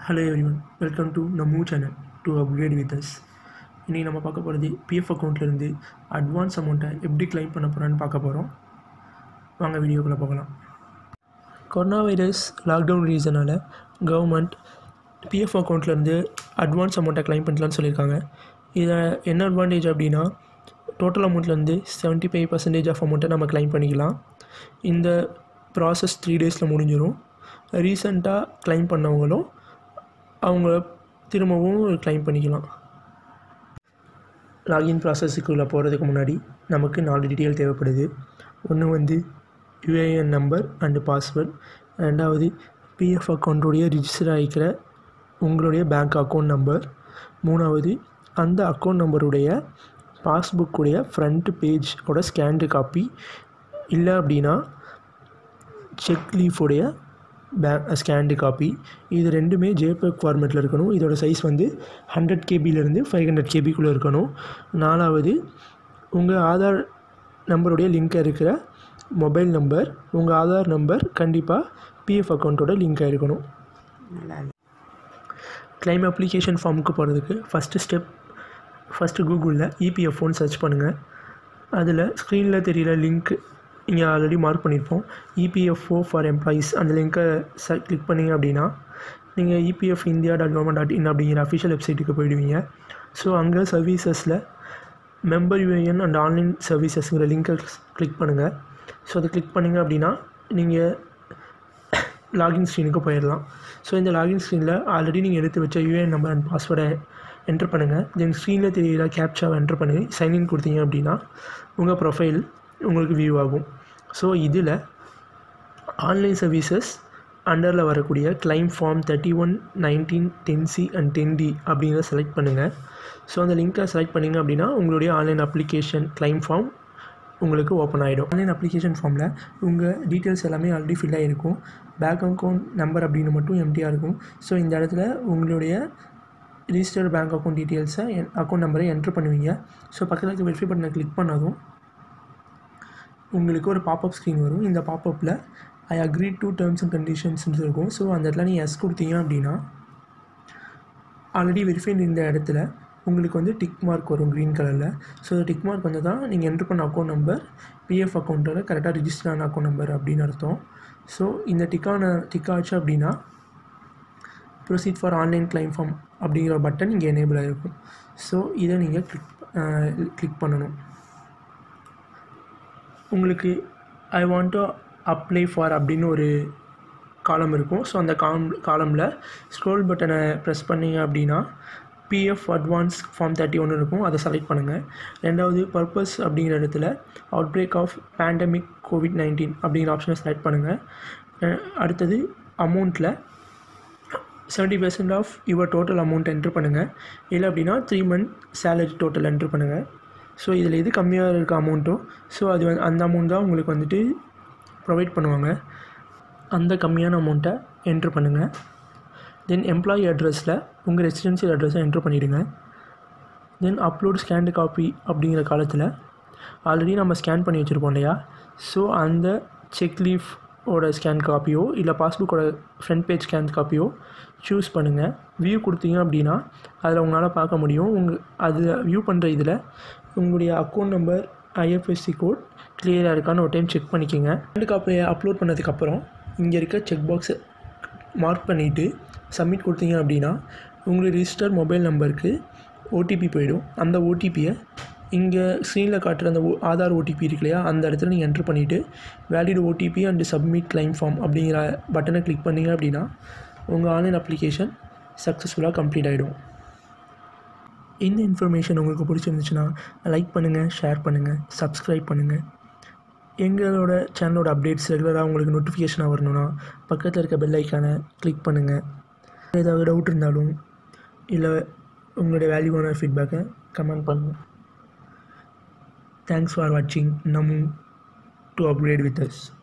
hello everyone welcome to நம்மூ channel to upgrade with us இன்றைக்கி நம்ம பார்க்க போகிறது பிஎஃப் அக்கௌண்ட்லேருந்து அட்வான்ஸ் அமௌண்ட்டை எப்படி கிளைம் பண்ண போகிறோன்னு பார்க்க போகிறோம் வாங்க வீடியோக்குள்ளே போகலாம் கொரோனா வைரஸ் லாக்டவுன் ரீசனால் கவர்மெண்ட் பிஎஃப் அக்கௌண்ட்லேருந்து அட்வான்ஸ் அமௌண்ட்டை கிளைம் பண்ணலான்னு சொல்லியிருக்காங்க இதை என்ன அட்வான்டேஜ் அப்படின்னா டோட்டல் அமௌண்ட்லேருந்து செவன்ட்டி ஃபைவ் பர்சன்டேஜ் ஆஃப் அமௌண்ட்டை நம்ம கிளைம் பண்ணிக்கலாம் இந்த ப்ராசஸ் த்ரீ டேஸில் முடிஞ்சிடும் ரீசண்டாக கிளைம் பண்ணவங்களும் அவங்க திரும்பவும் கிளைம் பண்ணிக்கலாம் லாகின் ப்ராசஸுக்குள்ளே போகிறதுக்கு முன்னாடி நமக்கு நாலு டீட்டெயில் தேவைப்படுது ஒன்று வந்து யுஏஎன் நம்பர் அண்டு பாஸ்வேர்ட் ரெண்டாவது பிஎஃப் அக்கௌண்ட்டுடைய ரிஜிஸ்டர் ஆகிக்கிற உங்களுடைய பேங்க் அக்கௌண்ட் நம்பர் மூணாவது அந்த அக்கௌண்ட் நம்பருடைய பாஸ்புக்குடைய ஃப்ரண்ட் பேஜோட ஸ்கேன்டு காப்பி இல்லை அப்படின்னா செக் லீஃபுடைய பேங்க் ஸ்கேன்டு காப்பி இது ரெண்டுமே ஜேபேக் ஃபார்மேட்டில் இருக்கணும் இதோட சைஸ் வந்து ஹண்ட்ரட் கேபிலேருந்து ஃபைவ் ஹண்ட்ரட் கேபிக்குள்ளே இருக்கணும் நாலாவது உங்கள் ஆதார் நம்பருடைய லிங்க் இருக்கிற மொபைல் நம்பர் உங்கள் ஆதார் நம்பர் கண்டிப்பாக பிஎஃப் அக்கௌண்ட்டோட லிங்காக இருக்கணும் கிளைம் அப்ளிகேஷன் ஃபார்முக்கு போகிறதுக்கு ஃபஸ்ட்டு ஸ்டெப் ஃபஸ்ட்டு கூகுளில் இபிஎஃப்ஓன்னு சர்ச் பண்ணுங்கள் அதில் ஸ்க்ரீனில் தெரியிற லிங்க் இங்கே ஆல்ரெடி மார்க் பண்ணியிருப்போம் இபிஎஃப்ஓ ஃபார் எம்ப்ளாயீஸ் அந்த லிங்க்கை ச கிளிக் பண்ணிங்க அப்படின்னா நீங்கள் EPF India dot government dot in அப்படிங்கிற அஃபிஷியல் வெப்சைட்டுக்கு போயிடுவீங்க ஸோ அங்கே சர்வீசஸில் மெம்பர் யூஏஎன் அண்ட் ஆன்லைன் சர்வீசஸ்ங்கிற லிங்க்கை கிளிக் பண்ணுங்கள் ஸோ அதை கிளிக் பண்ணிங்க அப்படின்னா நீங்கள் லாகின் ஸ்க்ரீனுக்கு போயிடலாம் ஸோ இந்த லாகின் ஸ்க்ரீனில் ஆல்ரெடி நீங்கள் எடுத்து வச்ச யூஏஎன் நம்பர் அண்ட் பாஸ்வேர்டை என்ட்ரு பண்ணுங்கள் தென் ஸ்க்ரீனில் தெரியிற கேப்சாவை என்ட்ரு பண்ணி சைன்இன் கொடுத்தீங்க அப்படின்னா உங்கள் ப்ரொஃபைல் உங்களுக்கு வியூ ஆகும் ஸோ இதில் ஆன்லைன் சர்வீசஸ் அண்டரில் வரக்கூடிய claim form thirty one nineteen ten C and ten D அப்படிங்கிறத செலக்ட் பண்ணுங்கள் ஸோ அந்த லிங்க்கை செலக்ட் பண்ணிங்க அப்படின்னா உங்களுடைய ஆன்லைன் அப்ளிகேஷன் கிளைம் ஃபார்ம் உங்களுக்கு ஓப்பன் ஆகிடும் ஆன்லைன் அப்ளிகேஷன் ஃபார்மில் உங்கள் டீட்டெயில்ஸ் எல்லாமே ஆல்ரெடி ஃபில் ஆகிருக்கும் பேங்க் அக்கௌண்ட் நம்பர் அப்படின்னு மட்டும் எம்டியாக இருக்கும் ஸோ இந்த இடத்துல உங்களுடைய ரிஜிஸ்டர்டு பேங்க் அக்கௌண்ட் டீட்டெயில்ஸை அக்கௌண்ட் நம்பரை என்ட்ரு பண்ணுவீங்க ஸோ பக்கத்தில் இருக்க வெரிஃபை பட்டனை கிளிக் பண்ணதும் உங்களுக்கு ஒரு பாப்அப் ஸ்க்ரீன் வரும் இந்த பாப்அப்பில் I agree to terms and கண்டிஷன்ஸ்னு இருக்கும் ஸோ அந்த இடத்துல நீங்கள் எஸ் கொடுத்தீங்க அப்படின்னா ஆல்ரெடி வெரிஃபைட் இந்த இடத்துல உங்களுக்கு வந்து டிக் மார்க் வரும் க்ரீன் கலரில் ஸோ டிக் மார்க் வந்து தான் நீங்கள் என்ட்ரு பண்ண அக்கௌண்ட் நம்பர் பிஎஃப் அக்கௌண்ட்டோட கரெக்டாக ரிஜிஸ்டர் ஆன அக்கௌண்ட் நம்பர் அப்படின்னு அர்த்தம் ஸோ இந்த டிக்கான டிக் ஆச்சு அப்படின்னா proceed for online claim form அப்படிங்கிற பட்டன் இங்கே எனேபிள் ஆகிருக்கும் ஸோ இதை நீங்கள் கிளிக் கிளிக் பண்ணணும் உங்களுக்கு I want to apply for அப்படின்னு ஒரு காலம் இருக்கும் ஸோ அந்த காலம் காலமில் ஸ்க்ரோல் பட்டனை ப்ரெஸ் பண்ணிங்க அப்படின்னா பிஎஃப் அட்வான்ஸ் ஃபார்ம் தேர்ட்டி ஒன்று இருக்கும் அதை செலக்ட் பண்ணுங்கள் ரெண்டாவது பர்பஸ் அப்படிங்கிற இடத்துல outbreak of pandemic COVID nineteen அப்படிங்கிற ஆப்ஷனை செலக்ட் பண்ணுங்கள் அடுத்தது அமௌண்ட்டில் seventy percent of your total amount enter பண்ணுங்கள் இல்லை அப்படின்னா three month salary total enter பண்ணுங்கள் ஸோ இதில் எது கம்மியாக இருக்க அமௌண்ட்டோ ஸோ அது வந்து அந்த அமௌண்ட் தான் உங்களுக்கு வந்துட்டு ப்ரொவைட் பண்ணுவாங்க அந்த கம்மியான அமௌண்ட்டை என்ட்ரு பண்ணுங்கள் தென் எம்ப்ளாயி அட்ரஸில் உங்கள் ரெசிடென்சியல் அட்ரஸை என்ட்ரு பண்ணிவிடுங்க தென் அப்லோட் ஸ்கேண்டு காப்பி அப்படிங்கிற காலத்தில் ஆல்ரெடி நம்ம ஸ்கேன் பண்ணி வச்சுருப்போம் இல்லையா ஸோ அந்த செக் லீஃபோட ஸ்கேன் காப்பியோ இல்லை பாஸ்புக்கோட ஃப்ரண்ட் பேஜ் ஸ்கேன் காப்பியோ சூஸ் பண்ணுங்கள் வியூ கொடுத்தீங்க அப்படின்னா அதில் உங்களால் பார்க்க முடியும் உங்கள் அது வியூ பண்ணுற இதில் உங்களுடைய அக்கௌண்ட் நம்பர் ஐஎஃப்எஸ்சி கோட் கிளியராக இருக்கான்னு ஒரு டைம் செக் பண்ணிக்கோங்க ரெண்டு காப்பியை அப்லோட் பண்ணதுக்கப்புறம் இங்கே இருக்க செக் பாக்ஸை மார்க் பண்ணிவிட்டு சப்மிட் கொடுத்தீங்க அப்படின்னா உங்களுடைய ரிஜிஸ்டர் மொபைல் நம்பருக்கு ஓடிபி போயிடும் அந்த ஓடிபியை இங்கே ஸ்க்ரீனில் காட்டுற அந்த ஆதார் ஓடிபி இருக்கு இல்லையா அந்த இடத்துல நீங்கள் என்ட்ரு பண்ணிவிட்டு valid OTP and submit claim form அப்படிங்கிற பட்டனை கிளிக் பண்ணிங்க அப்படின்னா உங்கள் ஆன்லைன் அப்ளிகேஷன் சக்ஸஸ்ஃபுல்லாக கம்ப்ளீட் ஆகிடும் இந்த இன்ஃபர்மேஷன் உங்களுக்கு பிடிச்சிருந்துச்சுன்னா லைக் பண்ணுங்கள் ஷேர் பண்ணுங்கள் சப்ஸ்கிரைப் பண்ணுங்கள் எங்களோட சேனலோட அப்டேட்ஸ் ரெகுலராக உங்களுக்கு நோட்டிஃபிகேஷனாக வரணும்னா பக்கத்தில் இருக்க பெல் ஐக்கானை கிளிக் பண்ணுங்கள் ஏதாவது டவுட் இருந்தாலும் இல்லை உங்களுடைய வேல்யூவான ஃபீட்பேக்கை கமெண்ட் பண்ணுங்கள் தேங்க்ஸ் ஃபார் வாட்சிங் நமு டு அப்கிரேட் வித் அஸ்